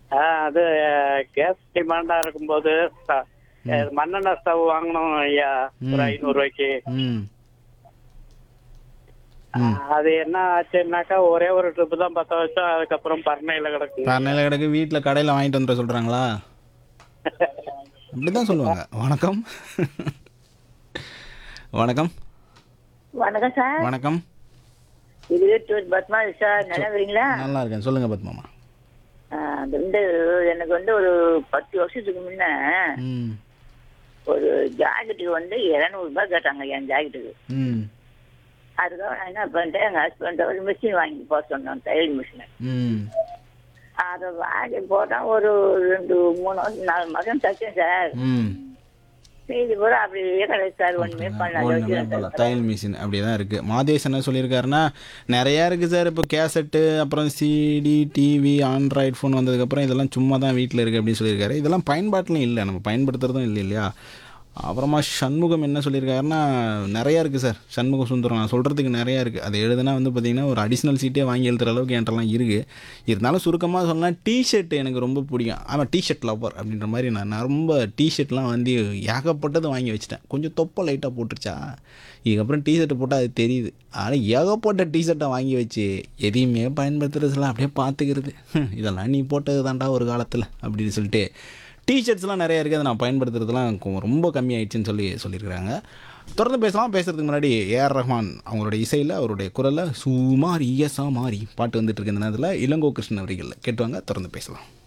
ஆ, அது கேஸ் டிமாண்டா இருக்கும்போது ச- அஹ், மண்ணெண்ணெய் ஸ்டவ் வாங்கணும் ஐயா ஒரு ஐநூறு ரூபாய்க்கு ம் அது என்ன ஆச்சுன்னாக்கா ஒரே ஒரு ட்ரிப் தான் பத்த வச்சோம் அதுக்கப்புறம் பர்னையில கிடக்கு கரணையில் கிடக்கு வீட்டில் கடையில் வாங்கிட்டு வந்துட சொல்கிறாங்களா அப்படி தான் சொல்லுவாங்க வணக்கம் வணக்கம் வணக்கம் சார் வணக்கம் இது டூர் பத்மா சார் நல்லா இருக்கீங்களா நல்லா இருக்கேன் சொல்லுங்கள் பத்மாமா ஆ, அது வந்து எனக்கு வந்து ஒரு பத்து வருஷத்துக்கு முன்ன ம் ஒரு ஜாக்கெட்டுக்கு வந்து இருநூறு ரூபாய் கேட்டாங்க என் ஜாக்கெட்டுக்கு ம் அதுக்காக நான் என்ன பண்ணிட்டேன் எங்கள் ஹஸ்பண்ட் ஒரு மிஷின் வாங்கி போக சொன்னோம் தையல் மிஷினை ம் அதை வாங்கி போட்டால் ஒரு ரெண்டு மூணு வருஷம் நாலு மாதம் தைச்சேன் சார் ம் மீதி பூரா அப்படியே கிடையாது சார் ஒன்றுமே ஒன்றுமே பண்ணல போல தையல் மிஷின் அப்படி தான் இருக்குது மாதேஷ் என்ன சொல்லியிருக்காருன்னா நிறையா இருக்குது சார் இப்போ கேசட்டு அப்புறம் சிடி டிவி ஆண்ட்ராய்டு ஃபோன் வந்ததுக்கப்புறம் இதெல்லாம் சும்மா தான் வீட்டில் இருக்குது அப்படின்னு சொல்லியிருக்காரு இதெல்லாம் பயன்பாட்டிலும் இல்லை நம்ம பயன்படுத்துறதும் இல்லை இல்லையா அப்புறமா சண்முகம் என்ன சொல்லியிருக்காருன்னா நிறையா இருக்குது சார் சண்முகம் சுந்தரம் நான் சொல்கிறதுக்கு நிறையா இருக்குது அது எழுதுனா வந்து பார்த்திங்கன்னா ஒரு அடிஷ்னல் சீட்டே வாங்கி எழுதுற அளவுக்கு என்கிட்டலாம் இருக்குது இருந்தாலும் சுருக்கமாக சொல்லலாம் டிஷர்ட் எனக்கு ரொம்ப பிடிக்கும் ஆமாம் டிஷர்ட் லவர் அப்படின்ற மாதிரி நான் நான் ரொம்ப டிஷர்ட்லாம் வந்து ஏகப்பட்டது வாங்கி வச்சிட்டேன் கொஞ்சம் தொப்பை லைட்டாக போட்டுருச்சா இதுக்கப்புறம் டிஷர்ட் போட்டால் அது தெரியுது ஆனால் ஏகப்பட்ட டிஷர்ட்டை வாங்கி வச்சு எதையுமே பயன்படுத்துறதுலாம் அப்படியே பார்த்துக்கிறது ஹம், இதெல்லாம் நீ போட்டது தான்டா ஒரு காலத்தில் அப்படின்னு சொல்லிட்டு டிஷர்ட்ஸ்லாம் நிறைய இருக்குது அதை நான் பயன்படுத்துறதுலாம் கொ- ரொம்ப கம்மியாயிடுச்சுன்னு சொல்லி சொல்லியிருக்கிறாங்க தொடர்ந்து பேசலாம் பேசுறதுக்கு முன்னாடி ஏஆர் ரஹ்மான் அவங்களோட இசையில் அவருடைய குரலில் சுமார் இயசா மாறி பாட்டு வந்துட்டு இருக்க இந்த நேரத்தில் இளங்கோ கிருஷ்ணன் வரிகளில் கேட்டுவாங்க தொடர்ந்து பேசலாம்